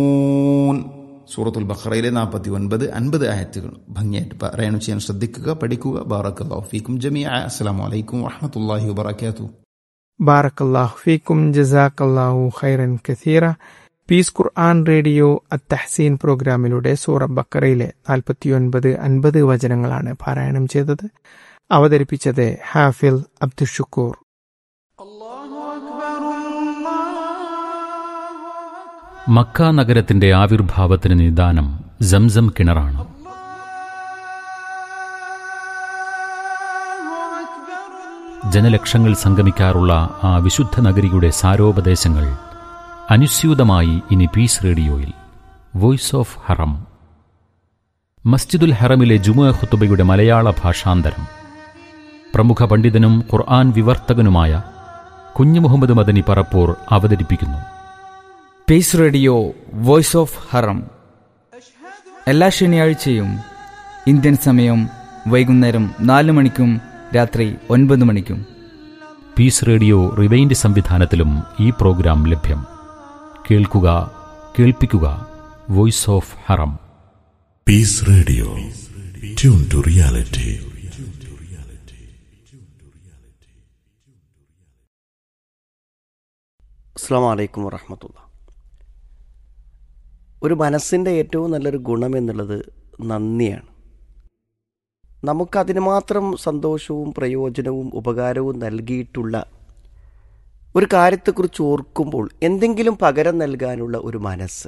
സൂറത്തുൽ ബഖറയിലെ നാൽപ്പത്തി ഒൻപത് അൻപത് ആയത്തുകൾ ഭംഗിയായിട്ട് പാരായണം ചെയ്യാൻ ശ്രദ്ധിക്കുക പഠിക്കുക ബാറക്കല്ലാഹു ഫീക്കും ജമിയ അസ്സലാമു അലൈക്കും വറഹ്മത്തുള്ളാഹി വബറകാതുഹു ബാറക്കല്ലാഹു ഫീക്കും ജസാക്കല്ലാഹു ഖൈറൻ കസീറ പീസ് ഖുർആൻ റേഡിയോ അത്തഹസീൻ പ്രോഗ്രാമിലൂടെ സൂറ ബക്കറയിലെ നാൽപ്പത്തിയൊൻപത് അൻപത് വചനങ്ങളാണ് പാരായണം ചെയ്തത് അവതരിപ്പിച്ചത് ഹാഫിൽ അബ്ദുഷുക്കൂർ മക്ക നഗരത്തിന്റെ ആവിർഭാവത്തിന് നിദാനം സംസം കിണറാണ് ജനലക്ഷങ്ങൾ സംഗമിക്കാറുള്ള ആ വിശുദ്ധ നഗരിയുടെ സാരോപദേശങ്ങൾ അനുസ്യൂതമായി ഇനി പീസ് റേഡിയോയിൽ വോയിസ് ഓഫ് ഹറം മസ്ജിദുൽ ഹറമിലെ ജുമുഅ ഖുത്തുബയുടെ മലയാള ഭാഷാന്തരം പ്രമുഖ പണ്ഡിതനും ഖുർആൻ വിവർത്തകനുമായ കുഞ്ഞു മുഹമ്മദ് മദനി പറപ്പൂർ അവതരിപ്പിക്കുന്നു peace radio voice of Haram എല്ലാ ശനിയാഴ്ചയും ഇന്ത്യൻ സമയം വൈകുന്നേരം നാല് മണിക്കും രാത്രി ഒൻപത് മണിക്കും പീസ് റേഡിയോ റിവൈൻഡ് സംവിധാനത്തിലും ഈ പ്രോഗ്രാം ലഭ്യം കേൾക്കുക കേൾപ്പിക്കുക voice of Haram Peace Radio. Tune to reality. അസ്സാം വലൈക്കും വറഹമത്തുള്ള ഒരു മനസ്സിൻ്റെ ഏറ്റവും നല്ലൊരു ഗുണം എന്നുള്ളത് നന്ദിയാണ് നമുക്കതിന് മാത്രം സന്തോഷവും പ്രയോജനവും ഉപകാരവും നൽകിയിട്ടുള്ള ഒരു കാര്യത്തെക്കുറിച്ച് ഓർക്കുമ്പോൾ എന്തെങ്കിലും പകരം നൽകാനുള്ള ഒരു മനസ്സ്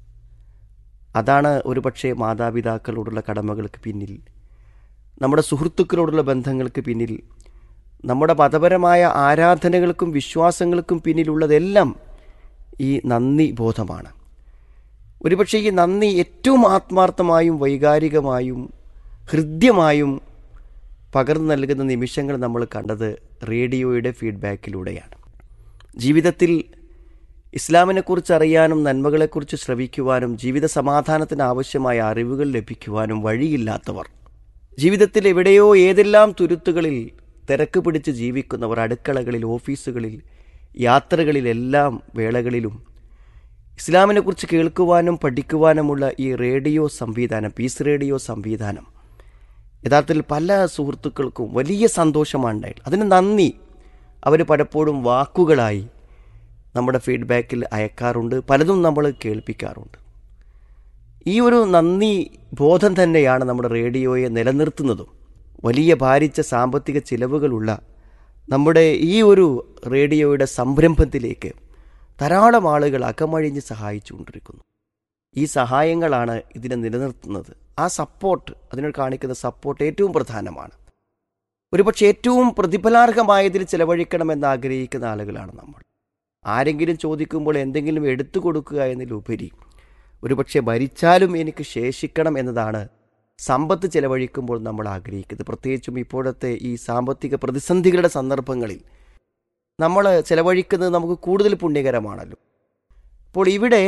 അതാണ് ഒരുപക്ഷെ മാതാപിതാക്കളോടുള്ള കടമകൾക്ക് പിന്നിൽ നമ്മുടെ സുഹൃത്തുക്കളോടുള്ള ബന്ധങ്ങൾക്ക് പിന്നിൽ നമ്മുടെ മതപരമായ ആരാധനകൾക്കും വിശ്വാസങ്ങൾക്കും പിന്നിലുള്ളതെല്ലാം ഈ നന്ദി ബോധമാണ് ഒരുപക്ഷെ ഈ നന്ദി ഏറ്റവും ആത്മാർത്ഥമായും വൈകാരികമായും ഹൃദ്യമായും പകർന്നു നൽകുന്ന നിമിഷങ്ങൾ നമ്മൾ കണ്ടത് റേഡിയോയുടെ ഫീഡ്ബാക്കിലൂടെയാണ് ജീവിതത്തിൽ ഇസ്ലാമിനെക്കുറിച്ച് അറിയാനും നന്മകളെക്കുറിച്ച് ശ്രവിക്കുവാനും ജീവിത സമാധാനത്തിന് ആവശ്യമായ അറിവുകൾ ലഭിക്കുവാനും വഴിയില്ലാത്തവർ ജീവിതത്തിൽ എവിടെയോ ഏതെല്ലാം തുരുത്തുകളിൽ തിരക്ക് പിടിച്ച് ജീവിക്കുന്നവർ അടുക്കളകളിൽ ഓഫീസുകളിൽ യാത്രകളിലെല്ലാം വേളകളിലും ഇസ്ലാമിനെക്കുറിച്ച് കേൾക്കുവാനും പഠിക്കുവാനുമുള്ള ഈ റേഡിയോ സംവിധാനം പീസ് റേഡിയോ സംവിധാനം യഥാർത്ഥത്തിൽ പല സുഹൃത്തുക്കൾക്കും വലിയ സന്തോഷമാണ് ഉണ്ടായിട്ടുള്ളത് അതിന് നന്ദി അവർ പലപ്പോഴും വാക്കുകളായി നമ്മുടെ ഫീഡ്ബാക്കിൽ അയക്കാറുണ്ട് പലതും നമ്മൾ കേൾപ്പിക്കാറുണ്ട് ഈ ഒരു നന്ദി ബോധം തന്നെയാണ് നമ്മുടെ റേഡിയോയെ നിലനിർത്തുന്നതും വലിയ ഭാരിച്ച സാമ്പത്തിക ചിലവുകളുള്ള നമ്മുടെ ഈ ഒരു റേഡിയോയുടെ സംരംഭത്തിലേക്ക് ധാരാളം ആളുകൾ അകമഴിഞ്ഞ് സഹായിച്ചുകൊണ്ടിരിക്കുന്നു ഈ സഹായങ്ങളാണ് ഇതിനെ നിലനിർത്തുന്നത് ആ സപ്പോർട്ട് അതിനോട് കാണിക്കുന്ന സപ്പോർട്ട് ഏറ്റവും പ്രധാനമാണ് ഒരുപക്ഷെ ഏറ്റവും പ്രതിഫലാർഹമായതിൽ ചെലവഴിക്കണമെന്ന് ആഗ്രഹിക്കുന്ന ആളുകളാണ് നമ്മൾ ആരെങ്കിലും ചോദിക്കുമ്പോൾ എന്തെങ്കിലും എടുത്തു കൊടുക്കുക എന്നതിലുപരി ഒരുപക്ഷെ ഭരിച്ചാലും എനിക്ക് ശേഷിക്കണം എന്നതാണ് സമ്പത്ത് ചെലവഴിക്കുമ്പോൾ നമ്മൾ ആഗ്രഹിക്കുന്നത് പ്രത്യേകിച്ചും ഇപ്പോഴത്തെ ഈ സാമ്പത്തിക പ്രതിസന്ധികളുടെ സന്ദർഭങ്ങളിൽ നമ്മൾ ചെലവഴിക്കുന്നത് നമുക്ക് കൂടുതൽ പുണ്യകരമാണല്ലോ അപ്പോൾ ഇവിടെ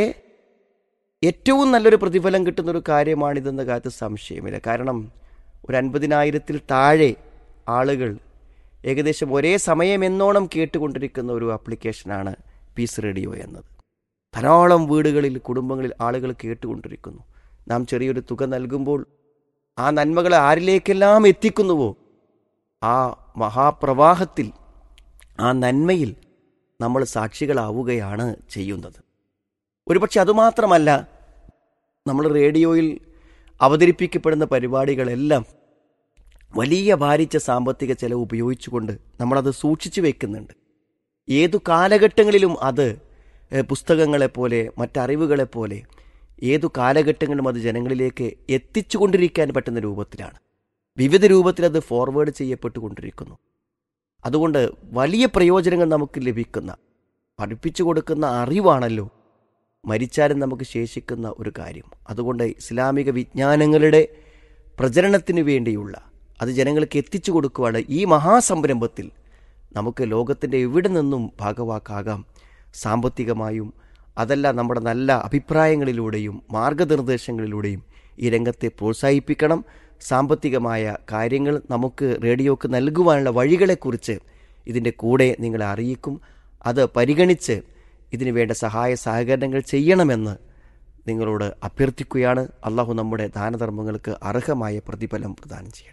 ഏറ്റവും നല്ലൊരു പ്രതിഫലം കിട്ടുന്ന ഒരു കാര്യമാണിതെന്ന കാര്യത്തിൽ സംശയമില്ല കാരണം ഒരു അൻപതിനായിരത്തിൽ താഴെ ആളുകൾ ഏകദേശം ഒരേ സമയം എന്നോണം കേട്ടുകൊണ്ടിരിക്കുന്ന ഒരു ആപ്ലിക്കേഷനാണ് പീസ് റേഡിയോ എന്നത് ധാരാളം വീടുകളിൽ കുടുംബങ്ങളിൽ ആളുകൾ കേട്ടുകൊണ്ടിരിക്കുന്നു നാം ചെറിയൊരു തുക നൽകുമ്പോൾ ആ നന്മകൾ ആരിലേക്കെല്ലാം എത്തിക്കുന്നുവോ ആ മഹാപ്രവാഹത്തിൽ ആ നന്മയിൽ നമ്മൾ സാക്ഷികളാവുകയാണ് ചെയ്യുന്നത് ഒരുപക്ഷെ അതുമാത്രമല്ല നമ്മൾ റേഡിയോയിൽ അവതരിപ്പിക്കപ്പെടുന്ന പരിപാടികളെല്ലാം വലിയ ഭാരിച്ച സാമ്പത്തിക ചെലവ് ഉപയോഗിച്ചുകൊണ്ട് നമ്മളത് സൂക്ഷിച്ചു വെക്കുന്നുണ്ട് ഏതു കാലഘട്ടങ്ങളിലും അത് ഏഹ്, പുസ്തകങ്ങളെപ്പോലെ മറ്ററിവുകളെപ്പോലെ ഏതു കാലഘട്ടങ്ങളിലും അത് ജനങ്ങളിലേക്ക് എത്തിച്ചുകൊണ്ടിരിക്കാൻ പറ്റുന്ന രൂപത്തിലാണ് വിവിധ രൂപത്തിൽ അത് ഫോർവേഡ് ചെയ്യപ്പെട്ടുകൊണ്ടിരിക്കുന്നു അതുകൊണ്ട് വലിയ പ്രയോജനങ്ങൾ നമുക്ക് ലഭിക്കുന്ന പഠിപ്പിച്ചു കൊടുക്കുന്ന അറിവാണല്ലോ മരിച്ചാലും നമുക്ക് ശേഷിക്കുന്ന ഒരു കാര്യം അതുകൊണ്ട് ഇസ്ലാമിക വിജ്ഞാനങ്ങളുടെ പ്രചരണത്തിന് വേണ്ടിയുള്ള അത് ജനങ്ങൾക്ക് എത്തിച്ചു കൊടുക്കുവാണ് ഈ മഹാസംരംഭത്തിൽ നമുക്ക് ലോകത്തിൻ്റെ എവിടെ നിന്നും ഭാഗവാക്കാകാം സാമ്പത്തികമായും അതല്ല നമ്മുടെ നല്ല അഭിപ്രായങ്ങളിലൂടെയും മാർഗനിർദ്ദേശങ്ങളിലൂടെയും ഈ രംഗത്തെ പ്രോത്സാഹിപ്പിക്കണം സാമ്പത്തികമായ കാര്യങ്ങൾ നമുക്ക് റേഡിയോക്ക് നൽകുവാനുള്ള വഴികളെക്കുറിച്ച് ഇതിൻ്റെ കൂടെ നിങ്ങളെ അറിയിക്കും അത് പരിഗണിച്ച് ഇതിനു വേണ്ട സഹായ സഹകരണങ്ങൾ ചെയ്യണമെന്ന് നിങ്ങളോട് അഭ്യർത്ഥിക്കുകയാണ് അള്ളാഹു നമ്മുടെ ദാനധർമ്മങ്ങൾക്ക് അർഹമായ പ്രതിഫലം പ്രദാനം ചെയ്യട്ടെ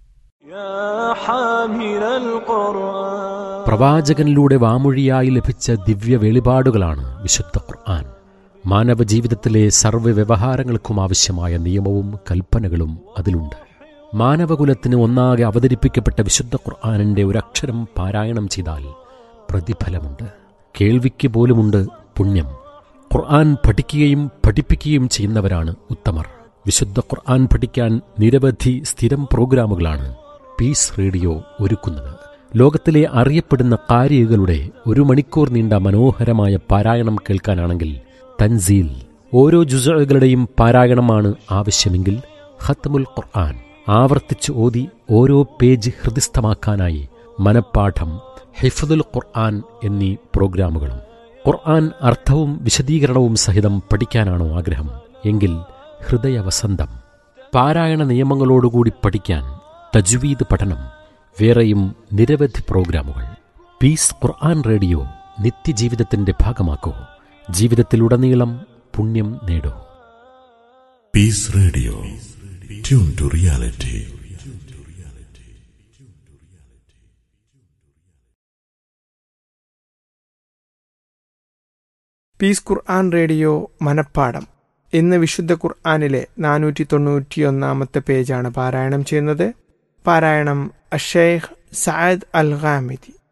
പ്രവാചകനിലൂടെ വാമൊഴിയായി ലഭിച്ച ദിവ്യ വെളിപാടുകളാണ് വിശുദ്ധ ഖുർആൻ മാനവ ജീവിതത്തിലെ സർവ്വ വ്യവഹാരങ്ങൾക്കും ആവശ്യമായ നിയമവും കൽപ്പനകളും അതിലുണ്ട് മാനവകുലത്തിന് ഒന്നാകെ അവതരിപ്പിക്കപ്പെട്ട വിശുദ്ധ ഖുർആാനിന്റെ ഒരക്ഷരം പാരായണം ചെയ്താൽ പ്രതിഫലമുണ്ട് കേൾവിക്ക് പോലുമുണ്ട് പുണ്യം ഖുർആൻ പഠിക്കുകയും പഠിപ്പിക്കുകയും ചെയ്യുന്നവരാണ് ഉത്തമർ വിശുദ്ധ ഖുർആൻ പഠിക്കാൻ നിരവധി സ്ഥിരം പ്രോഗ്രാമുകളാണ് പീസ് റേഡിയോ ഒരുക്കുന്നത് ലോകത്തിലെ അറിയപ്പെടുന്ന കാരികളുടെ ഒരു മണിക്കൂർ നീണ്ട മനോഹരമായ പാരായണം കേൾക്കാനാണെങ്കിൽ തൻസീൽ ഓരോ ജുസകളുടെയും പാരായണമാണ് ആവശ്യമെങ്കിൽ ഖത്മുൽ ഖുർആൻ ആവർത്തിച്ച് ഓതി ഓരോ പേജ് ഹൃദിസ്ഥമാക്കാനായി മനപ്പാഠം ഹിഫദുൽ ഖുർആൻ എന്നീ പ്രോഗ്രാമുകളും ഖുർആൻ അർത്ഥവും വിശദീകരണവും സഹിതം പഠിക്കാനാണോ ആഗ്രഹം എങ്കിൽ ഹൃദയവസന്തം പാരായണ നിയമങ്ങളോടുകൂടി പഠിക്കാൻ തജ്വീദ് പഠനം വേറെയും നിരവധി പ്രോഗ്രാമുകൾ പീസ് ഖുർആൻ റേഡിയോ നിത്യജീവിതത്തിന്റെ ഭാഗമാക്കൂ ജീവിതത്തിലുടനീളം പുണ്യം നേടൂ Peace Radio. Tune to reality. Peace Quran radio മനപ്പാടം ഇന്ന് വിശുദ്ധ ഖുർആാനിലെ നാനൂറ്റി തൊണ്ണൂറ്റിയൊന്നാമത്തെ പേജാണ് പാരായണം ചെയ്യുന്നത് പാരായണം അഷേഖ് സയദ് അൽ ഖാമിദി